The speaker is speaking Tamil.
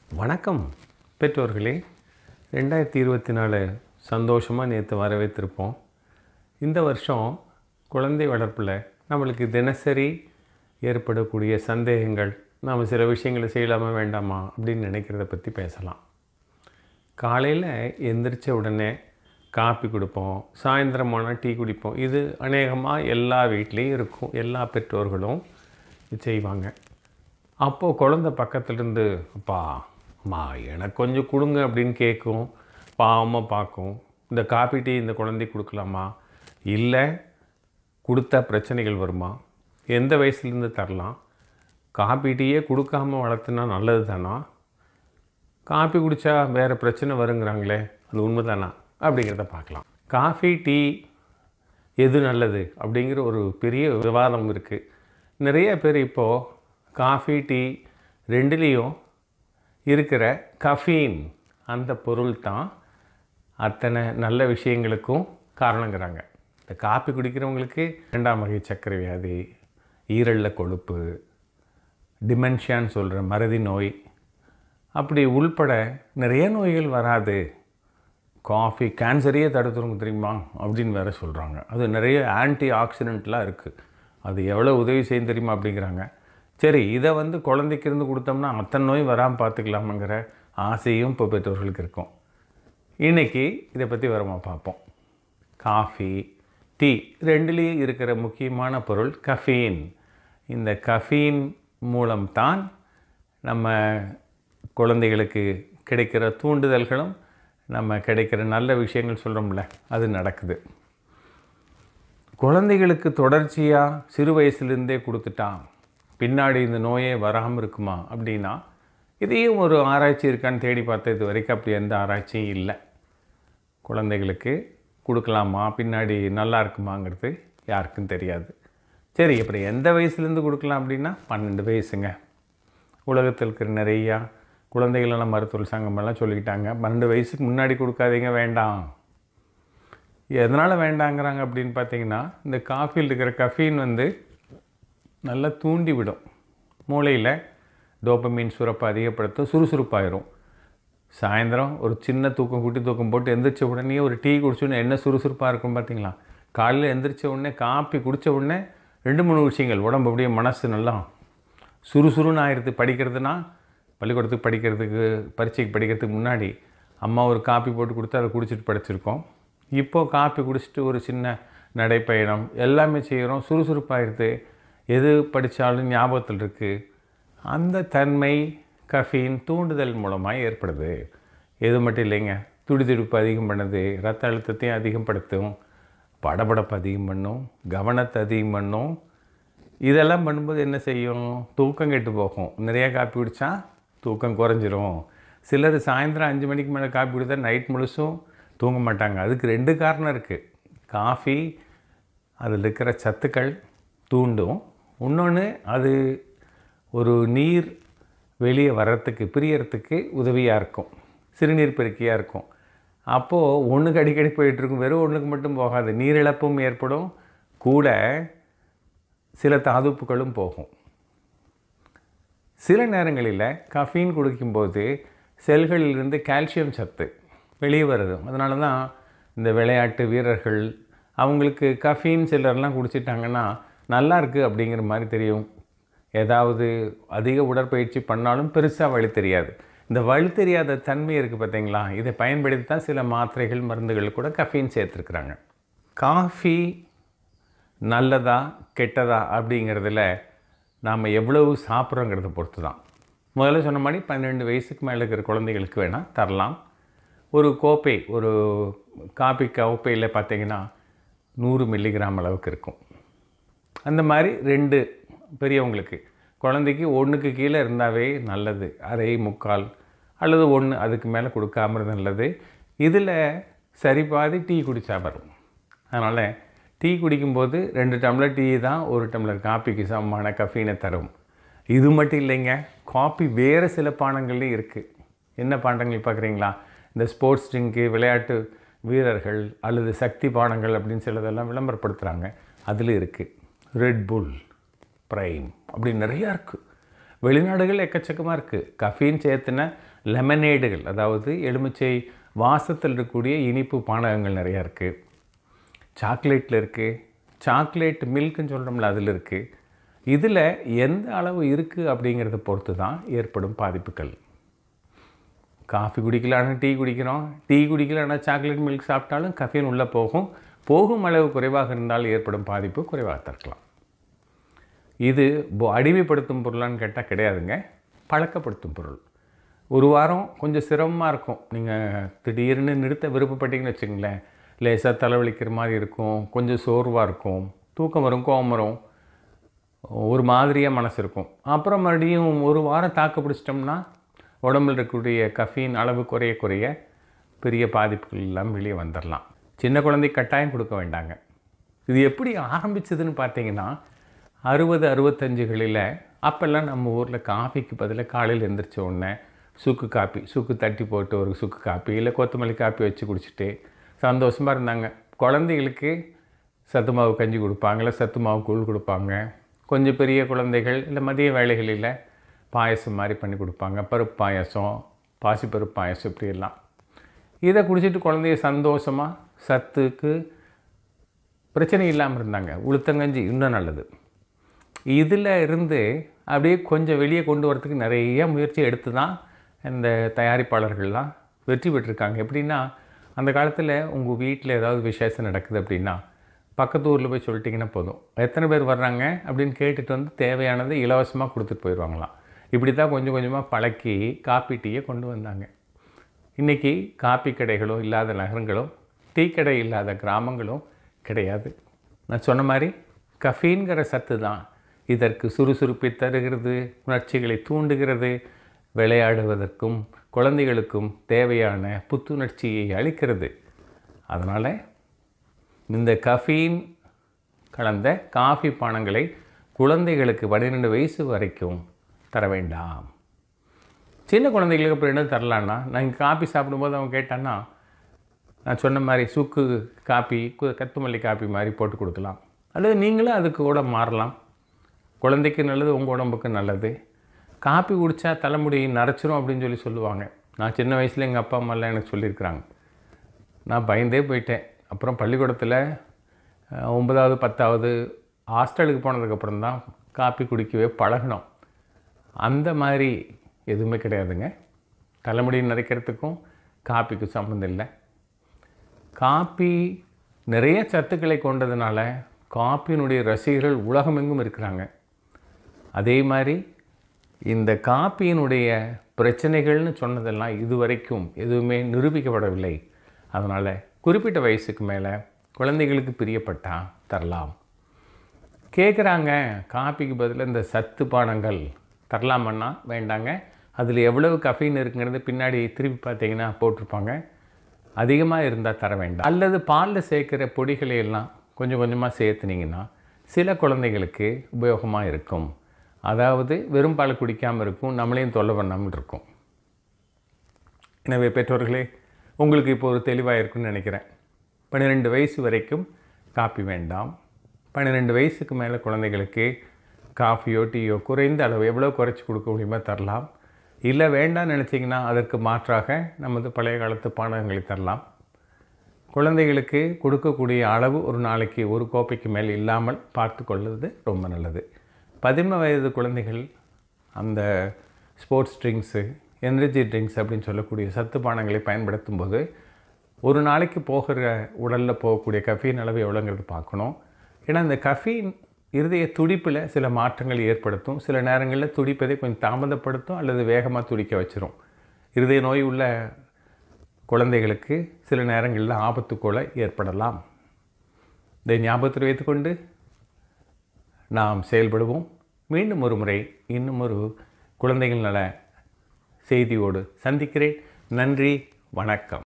வணக்கம் பெற்றோர்களே ரெண்டாயிரத்தி இருபத்தி நாலு சந்தோஷமாக நேற்று வரவேற்றிருப்போம் இந்த வருஷம் குழந்தை வளர்ப்பில் நம்மளுக்கு தினசரி ஏற்படக்கூடிய சந்தேகங்கள் நாம் சில விஷயங்களை செய்யலாமா வேண்டாமா அப்படின்னு நினைக்கிறத பற்றி பேசலாம் காலையில் எந்திரிச்ச உடனே காப்பி கொடுப்போம் சாயந்தரமான டீ குடிப்போம் இது அநேகமாக எல்லா வீட்லேயும் இருக்கும் எல்லா பெற்றோர்களும் செய்வாங்க அப்போது குழந்த பக்கத்துலேருந்து அப்பா அம்மா எனக்கு கொஞ்சம் கொடுங்க அப்படின்னு கேட்கும் பாவமாக பார்க்கும் இந்த காப்பி டீ இந்த குழந்தைக்கு கொடுக்கலாமா இல்லை கொடுத்தா பிரச்சனைகள் வருமா எந்த வயசுலேருந்து தரலாம் காப்பி டீயே கொடுக்காம வளர்த்துனா நல்லது தானா காப்பி குடித்தா வேறு பிரச்சனை வருங்கிறாங்களே அது உண்மைதானா அப்படிங்கிறத பார்க்கலாம் காஃபி டீ எது நல்லது அப்படிங்கிற ஒரு பெரிய விவாதம் இருக்குது நிறைய பேர் இப்போது காஃபி டீ ரெண்டுலேயும் இருக்கிற கஃபீன் அந்த பொருள் தான் அத்தனை நல்ல விஷயங்களுக்கும் காரணங்கிறாங்க இந்த காப்பி குடிக்கிறவங்களுக்கு ரெண்டாம் வகை சர்க்கரை வியாதி ஈரலில் கொழுப்பு டிமென்ஷியான்னு சொல்கிற மறதி நோய் அப்படி உள்பட நிறைய நோய்கள் வராது காஃபி கேன்சரையே தடுத்துருங்க தெரியுமா அப்படின்னு வேற சொல்கிறாங்க அது நிறைய ஆன்டி ஆக்சிடென்ட்லாம் இருக்குது அது எவ்வளோ உதவி செய்யும் தெரியுமா அப்படிங்கிறாங்க சரி இதை வந்து குழந்தைக்கு இருந்து கொடுத்தோம்னா அத்தனை நோய் வராமல் பார்த்துக்கலாமுங்கிற ஆசையும் இப்போ பெற்றோர்களுக்கு இருக்கும் இன்றைக்கி இதை பற்றி வரமா பார்ப்போம் காஃபி டீ ரெண்டுலேயும் இருக்கிற முக்கியமான பொருள் கஃபீன் இந்த கஃபீன் மூலம்தான் நம்ம குழந்தைகளுக்கு கிடைக்கிற தூண்டுதல்களும் நம்ம கிடைக்கிற நல்ல விஷயங்கள் சொல்கிறோம்ல அது நடக்குது குழந்தைகளுக்கு தொடர்ச்சியாக சிறு வயசுலேருந்தே கொடுத்துட்டான் பின்னாடி இந்த நோயே வராமல் இருக்குமா அப்படின்னா இதையும் ஒரு ஆராய்ச்சி இருக்கான்னு தேடி பார்த்த இது வரைக்கும் அப்படி எந்த ஆராய்ச்சியும் இல்லை குழந்தைகளுக்கு கொடுக்கலாமா பின்னாடி நல்லா இருக்குமாங்கிறது யாருக்கும் தெரியாது சரி அப்புறம் எந்த வயசுலேருந்து கொடுக்கலாம் அப்படின்னா பன்னெண்டு வயசுங்க உலகத்தில் இருக்கிற நிறையா குழந்தைகள் நல மருத்துவ சங்கமெல்லாம் சொல்லிக்கிட்டாங்க பன்னெண்டு வயசுக்கு முன்னாடி கொடுக்காதீங்க வேண்டாம் எதனால் வேண்டாங்கிறாங்க அப்படின்னு பார்த்தீங்கன்னா இந்த காஃபியில் இருக்கிற கஃபீன் வந்து நல்லா தூண்டி விடும் மூளையில் டோப்பமீன் சுரப்பை அதிகப்படுத்தும் சுறுசுறுப்பாயிரும் சாயந்தரம் ஒரு சின்ன தூக்கம் குட்டி தூக்கம் போட்டு எந்திரிச்ச உடனே ஒரு டீ குடிச்சோன்னே என்ன சுறுசுறுப்பாக இருக்கும் பார்த்தீங்களா காலையில் எந்திரிச்ச உடனே காப்பி குடித்த உடனே ரெண்டு மூணு விஷயங்கள் உடம்பு அப்படியே மனசு நல்லா சுறுசுறுன்னு ஆயிடுது படிக்கிறதுனா பள்ளிக்கூடத்துக்கு படிக்கிறதுக்கு பரீட்சைக்கு படிக்கிறதுக்கு முன்னாடி அம்மா ஒரு காப்பி போட்டு கொடுத்து அதை குடிச்சிட்டு படிச்சிருக்கோம் இப்போது காப்பி குடிச்சிட்டு ஒரு சின்ன நடைப்பயணம் எல்லாமே செய்கிறோம் சுறுசுறுப்பாகிடுது எது படித்தாலும் ஞாபகத்தில் இருக்குது அந்த தன்மை கஃபீன் தூண்டுதல் மூலமாக ஏற்படுது எது மட்டும் இல்லைங்க துடிதுடிப்பு அதிகம் பண்ணுது ரத்த அழுத்தத்தையும் அதிகப்படுத்தும் படபடப்பு அதிகம் பண்ணும் கவனத்தை அதிகம் பண்ணும் இதெல்லாம் பண்ணும்போது என்ன செய்யும் தூக்கம் கெட்டு போகும் நிறையா காப்பி குடித்தா தூக்கம் குறைஞ்சிரும் சிலர் சாயந்தரம் அஞ்சு மணிக்கு மேலே காப்பி குடித்தா நைட் முழுசும் தூங்க மாட்டாங்க அதுக்கு ரெண்டு காரணம் இருக்குது காஃபி அதில் இருக்கிற சத்துக்கள் தூண்டும் இன்னொன்று அது ஒரு நீர் வெளியே வர்றதுக்கு பிரியறதுக்கு உதவியாக இருக்கும் சிறுநீர் பெருக்கியாக இருக்கும் அப்போது ஒன்றுக்கு அடிக்கடி போயிட்டுருக்கும் வெறும் ஒன்றுக்கு மட்டும் போகாது நீரிழப்பும் ஏற்படும் கூட சில தாதுப்புகளும் போகும் சில நேரங்களில் கஃபீன் குடிக்கும்போது செல்களிலிருந்து கால்சியம் சத்து வெளியே வருது அதனால தான் இந்த விளையாட்டு வீரர்கள் அவங்களுக்கு கஃபீன் சிலர்லாம் குடிச்சிட்டாங்கன்னா நல்லா இருக்குது அப்படிங்கிற மாதிரி தெரியும் ஏதாவது அதிக உடற்பயிற்சி பண்ணாலும் பெருசாக வழி தெரியாது இந்த வழி தெரியாத தன்மை இருக்குது பார்த்தீங்களா இதை பயன்படுத்தி தான் சில மாத்திரைகள் மருந்துகள் கூட கஃபீன் சேர்த்துருக்குறாங்க காஃபி நல்லதா கெட்டதா அப்படிங்கிறதுல நாம் எவ்வளவு சாப்பிட்றோங்கிறத பொறுத்து தான் முதல்ல சொன்ன மாதிரி பன்னெண்டு வயசுக்கு மேலே இருக்கிற குழந்தைகளுக்கு வேணால் தரலாம் ஒரு கோப்பை ஒரு காப்பி கோப்பையில் பார்த்தீங்கன்னா நூறு மில்லிகிராம் அளவுக்கு இருக்கும் அந்த மாதிரி ரெண்டு பெரியவங்களுக்கு குழந்தைக்கு ஒன்றுக்கு கீழே இருந்தாவே நல்லது அரை முக்கால் அல்லது ஒன்று அதுக்கு மேலே கொடுக்காம இருந்தா நல்லது இதில் சரி பாதி டீ குடித்தா வரும் அதனால் டீ குடிக்கும்போது ரெண்டு டம்ளர் டீ தான் ஒரு டம்ளர் காப்பிக்கு சமமான கஃபீனை தரும் இது மட்டும் இல்லைங்க காப்பி வேறு சில பானங்கள்லையும் இருக்குது என்ன பானங்கள் பார்க்குறீங்களா இந்த ஸ்போர்ட்ஸ் ட்ரிங்க்கு விளையாட்டு வீரர்கள் அல்லது சக்தி பானங்கள் அப்படின்னு சிலதெல்லாம் விளம்பரப்படுத்துகிறாங்க அதில் இருக்குது ரெட் புல் ப்ரைம் அப்படி நிறையா இருக்குது வெளிநாடுகள் எக்கச்சக்கமாக இருக்குது கஃபீன் சேர்த்துன லெமனேடுகள் அதாவது எலுமிச்சை வாசத்தில் இருக்கக்கூடிய இனிப்பு பானகங்கள் நிறையா இருக்குது சாக்லேட்டில் இருக்குது சாக்லேட் மில்க்குன்னு சொல்கிறோம்ல அதில் இருக்குது இதில் எந்த அளவு இருக்குது அப்படிங்கிறத பொறுத்து தான் ஏற்படும் பாதிப்புகள் காஃபி குடிக்கலான்னா டீ குடிக்கிறோம் டீ குடிக்கலான்னா சாக்லேட் மில்க் சாப்பிட்டாலும் கஃபீன் உள்ளே போகும் போகும் அளவு குறைவாக இருந்தால் ஏற்படும் பாதிப்பு குறைவாக இருக்கலாம் இது பொ- அடிமைப்படுத்தும் பொருளான்னு கேட்டால் கிடையாதுங்க பழக்கப்படுத்தும் பொருள் ஒரு வாரம் கொஞ்சம் சிரமமாக இருக்கும் நீங்கள் திடீர்னு நிறுத்த விருப்பப்பட்டீங்கன்னு வச்சுங்களேன் லேசாக தலைவலிக்கிற மாதிரி இருக்கும் கொஞ்சம் சோர்வாக இருக்கும் தூக்கம் வரும் கோவம் வரும் ஒரு மாதிரியாக மனசு இருக்கும் அப்புறம் மறுபடியும் ஒரு வாரம் தாக்கு பிடிச்சிட்டோம்னா உடம்புல இருக்கக்கூடிய கஃபீன் அளவு குறைய குறைய பெரிய பாதிப்புகள் எல்லாம் வெளியே வந்துடலாம் சின்ன குழந்தைக்கு கட்டாயம் கொடுக்க வேண்டாங்க இது எப்படி ஆரம்பிச்சதுன்னு பார்த்தீங்கன்னா அறுபது அறுபத்தஞ்சுகளில் அப்போல்லாம் நம்ம ஊரில் காஃபிக்கு பதிலாக காலையில் எழுந்திரிச்ச உடனே சுக்கு காப்பி சுக்கு தட்டி போட்டு ஒரு சுக்கு காப்பி இல்லை கொத்தமல்லி காப்பி வச்சு குடிச்சிட்டு சந்தோஷமாக இருந்தாங்க குழந்தைகளுக்கு சத்து மாவு கஞ்சி கொடுப்பாங்க இல்லை சத்து மாவு கூழ் கொடுப்பாங்க கொஞ்சம் பெரிய குழந்தைகள் இல்லை மதிய வேலைகளில் பாயசம் மாதிரி பண்ணி கொடுப்பாங்க பருப்பு பாயசம் பாசிப்பருப்பு பாயசம் இப்படி எல்லாம் இதை குடிச்சிட்டு குழந்தைய சந்தோஷமாக சத்துக்கு பிரச்சனை இல்லாமல் இருந்தாங்க உளுத்தங்கஞ்சி இன்னும் நல்லது இதில் இருந்து அப்படியே கொஞ்சம் வெளியே கொண்டு வரதுக்கு நிறைய முயற்சி எடுத்து தான் இந்த தயாரிப்பாளர்கள்லாம் வெற்றி பெற்றிருக்காங்க எப்படின்னா அந்த காலத்தில் உங்கள் வீட்டில் ஏதாவது விசேஷம் நடக்குது அப்படின்னா பக்கத்து ஊரில் போய் சொல்லிட்டிங்கன்னா போதும் எத்தனை பேர் வர்றாங்க அப்படின்னு கேட்டுட்டு வந்து தேவையானதை இலவசமாக கொடுத்துட்டு போயிடுவாங்களாம் இப்படி தான் கொஞ்சம் கொஞ்சமாக பழக்கி காப்பி டீயை கொண்டு வந்தாங்க இன்றைக்கி காப்பி கடைகளோ இல்லாத நகரங்களும் டீ கடை இல்லாத கிராமங்களும் கிடையாது நான் சொன்ன மாதிரி கஃபீன்கிற சத்து தான் இதற்கு சுறுசுறுப்பை தருகிறது உணர்ச்சிகளை தூண்டுகிறது விளையாடுவதற்கும் குழந்தைகளுக்கும் தேவையான புத்துணர்ச்சியை அளிக்கிறது அதனால் இந்த கஃபீன் கலந்த காஃபி பானங்களை குழந்தைகளுக்கு பன்னிரெண்டு வயசு வரைக்கும் தர வேண்டாம் சின்ன குழந்தைகளுக்கு அப்புறம் என்ன தரலான்னா நான் இங்கே காப்பி சாப்பிடும்போது அவன் கேட்டான்னா நான் சொன்ன மாதிரி சுக்கு காப்பி கு- கத்துமல்லி காப்பி மாதிரி போட்டு கொடுக்கலாம் அல்லது நீங்களும் அதுக்கு கூட மாறலாம் குழந்தைக்கு நல்லது உங்கள் உடம்புக்கு நல்லது காப்பி குடித்தா தலைமுடி நரைச்சிரும் அப்படின்னு சொல்லி சொல்லுவாங்க நான் சின்ன வயசில் எங்கள் அப்பா அம்மாலாம் எனக்கு சொல்லியிருக்கிறாங்க நான் பயந்தே போயிட்டேன் அப்புறம் பள்ளிக்கூடத்தில் அஹ், ஒன்பதாவது பத்தாவது ஹாஸ்டலுக்கு போனதுக்கப்புறம் தான் காப்பி குடிக்கவே பழகினோம் அந்த மாதிரி எதுவுமே கிடையாதுங்க தலைமுடி நரைக்கிறதுக்கும் காப்பிக்கும் சம்மந்தம் இல்லை காப்பி நிறைய சத்துக்களை கொண்டதுனால காப்பியினுடைய ரசிகர்கள் உலகமெங்கும் இருக்கிறாங்க அதே மாதிரி இந்த காப்பியினுடைய பிரச்சனைகள்னு சொன்னதெல்லாம் இதுவரைக்கும் எதுவுமே நிரூபிக்கப்படவில்லை அதனால் குறிப்பிட்ட வயசுக்கு மேலே குழந்தைகளுக்கு பிரியப்பட்டா தரலாம் கேட்குறாங்க காப்பிக்கு பதிலாக இந்த சத்து பானங்கள் தரலாமன்னா வேண்டாங்க அதில் எவ்வளவு கஃபீன் இருக்குங்கிறது பின்னாடி திருப்பி பார்த்தீங்கன்னா போட்டிருப்பாங்க அதிகமாக இருந்தால் தர வேண்டாம் அல்லது பாலில் சேர்க்குற பொடிகளை எல்லாம் கொஞ்சம் கொஞ்சமாக சேர்த்துனீங்கன்னா சில குழந்தைகளுக்கு உபயோகமாக இருக்கும் அதாவது வெறும் பால் குடிக்காமல் இருக்கும் நம்மளையும் தொல்லை பண்ணாமல் இருக்கும் எனவே பெற்றோர்களே உங்களுக்கு இப்போ ஒரு தெளிவாக இருக்குன்னு நினைக்கிறேன் பன்னிரெண்டு வயசு வரைக்கும் காப்பி வேண்டாம் பன்னிரெண்டு வயசுக்கு மேலே குழந்தைகளுக்கு காஃபியோ டீயோ குறைந்த அளவு எவ்வளோ குறைச்சி கொடுக்க முடியுமோ தரலாம் இல்லை வேண்டாம்னு நினச்சிங்கன்னா அதற்கு மாற்றாக நமது பழைய காலத்து பானகங்களை தரலாம் குழந்தைகளுக்கு கொடுக்கக்கூடிய அளவு ஒரு நாளைக்கு ஒரு கோப்பைக்கு மேல் இல்லாமல் பார்த்து கொள்வது ரொம்ப நல்லது பதின்ம வயது குழந்தைகள் அந்த ஸ்போர்ட்ஸ் ட்ரிங்க்ஸு எனர்ஜி ட்ரிங்க்ஸ் அப்படின்னு சொல்லக்கூடிய சத்து பானங்களை பயன்படுத்தும் போது ஒரு நாளைக்கு போகிற உடலில் போகக்கூடிய கஃபீன் அளவு எவ்வளோங்கிறது பார்க்கணும் ஏன்னா இந்த கஃபீன் இருதய துடிப்பில் சில மாற்றங்கள் ஏற்படுத்தும் சில நேரங்களில் துடிப்பதை கொஞ்சம் தாமதப்படுத்தும் அல்லது வேகமாக துடிக்க வச்சிரும் இருதய நோய் உள்ள குழந்தைகளுக்கு சில நேரங்களில் ஆபத்துக்கோல ஏற்படலாம் இதை ஞாபகத்தில் வைத்துக்கொண்டு நாம் செயல்படுவோம் மீண்டும் ஒரு முறை இன்னும் ஒரு குழந்தைகள் நல செய்தியோடு சந்திக்கிறேன் நன்றி வணக்கம்